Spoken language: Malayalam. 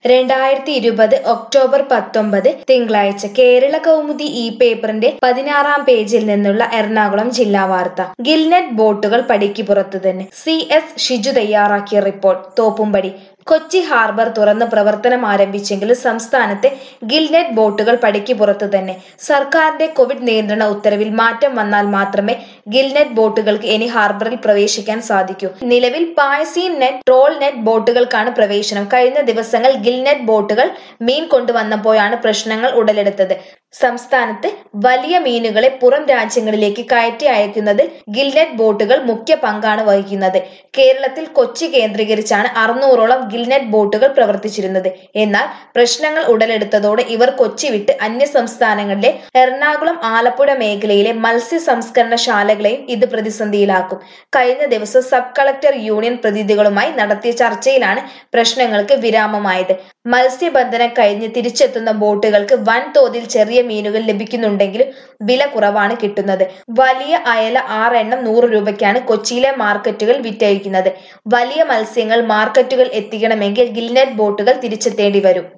രണ്ടായിരത്തി ഇരുപത് ഒക്ടോബർ പത്തൊമ്പത് തിങ്കളാഴ്ച കേരള കൗമുദി ഈ പേപ്പറിന്റെ പതിനാറാം പേജിൽ നിന്നുള്ള എറണാകുളം ജില്ലാ വാർത്ത ഗിൽനെറ്റ് ബോട്ടുകൾ പടിക്ക് പുറത്തു തന്നെ സി എസ് ഷിജു തയ്യാറാക്കിയ റിപ്പോർട്ട് തോപ്പുംപടി കൊച്ചി ഹാർബർ തുറന്ന് പ്രവർത്തനം ആരംഭിച്ചെങ്കിലും സംസ്ഥാനത്തെ ഗിൽനെറ്റ് ബോട്ടുകൾ പടിക്ക് പുറത്തു തന്നെ സർക്കാരിന്റെ കോവിഡ് നിയന്ത്രണ ഉത്തരവിൽ മാറ്റം വന്നാൽ മാത്രമേ ഗിൽനെറ്റ് ബോട്ടുകൾക്ക് ഇനി ഹാർബറിൽ പ്രവേശിക്കാൻ സാധിക്കൂ നിലവിൽ പായസീൻ നെറ്റ് ട്രോൾ നെറ്റ് ബോട്ടുകൾക്കാണ് പ്രവേശനം കഴിഞ്ഞ ദിവസങ്ങൾ ഗിൽനെറ്റ് ബോട്ടുകൾ മീൻ കൊണ്ടുവന്നപ്പോഴാണ് പ്രശ്നങ്ങൾ ഉടലെടുത്തത് സംസ്ഥാനത്ത് വലിയ മീനുകളെ പുറം രാജ്യങ്ങളിലേക്ക് കയറ്റി അയക്കുന്നതിൽ ഗിൽനെറ്റ് ബോട്ടുകൾ മുഖ്യ പങ്കാണ് വഹിക്കുന്നത് കേരളത്തിൽ കൊച്ചി കേന്ദ്രീകരിച്ചാണ് അറുന്നൂറോളം ഗിൽനെറ്റ് ബോട്ടുകൾ പ്രവർത്തിച്ചിരുന്നത് എന്നാൽ പ്രശ്നങ്ങൾ ഉടലെടുത്തതോടെ ഇവർ കൊച്ചി വിട്ട് അന്യ സംസ്ഥാനങ്ങളിലെ എറണാകുളം ആലപ്പുഴ മേഖലയിലെ മത്സ്യ സംസ്കരണ ശാലകളെയും ഇത് പ്രതിസന്ധിയിലാക്കും കഴിഞ്ഞ ദിവസം സബ് കളക്ടർ യൂണിയൻ പ്രതിനിധികളുമായി നടത്തിയ ചർച്ചയിലാണ് പ്രശ്നങ്ങൾക്ക് വിരാമമായത് മത്സ്യബന്ധനം കഴിഞ്ഞ് തിരിച്ചെത്തുന്ന ബോട്ടുകൾക്ക് വൻതോതിൽ ചെറിയ മീനുകൾ ലഭിക്കുന്നുണ്ടെങ്കിലും വില കുറവാണ് കിട്ടുന്നത് വലിയ അയല ആറെണ്ണം നൂറ് രൂപയ്ക്കാണ് കൊച്ചിയിലെ മാർക്കറ്റുകൾ വിറ്റഴിക്കുന്നത് വലിയ മത്സ്യങ്ങൾ മാർക്കറ്റുകൾ എത്തിക്കണമെങ്കിൽ ഗിൽനെറ്റ് ബോട്ടുകൾ തിരിച്ചെത്തേണ്ടി വരും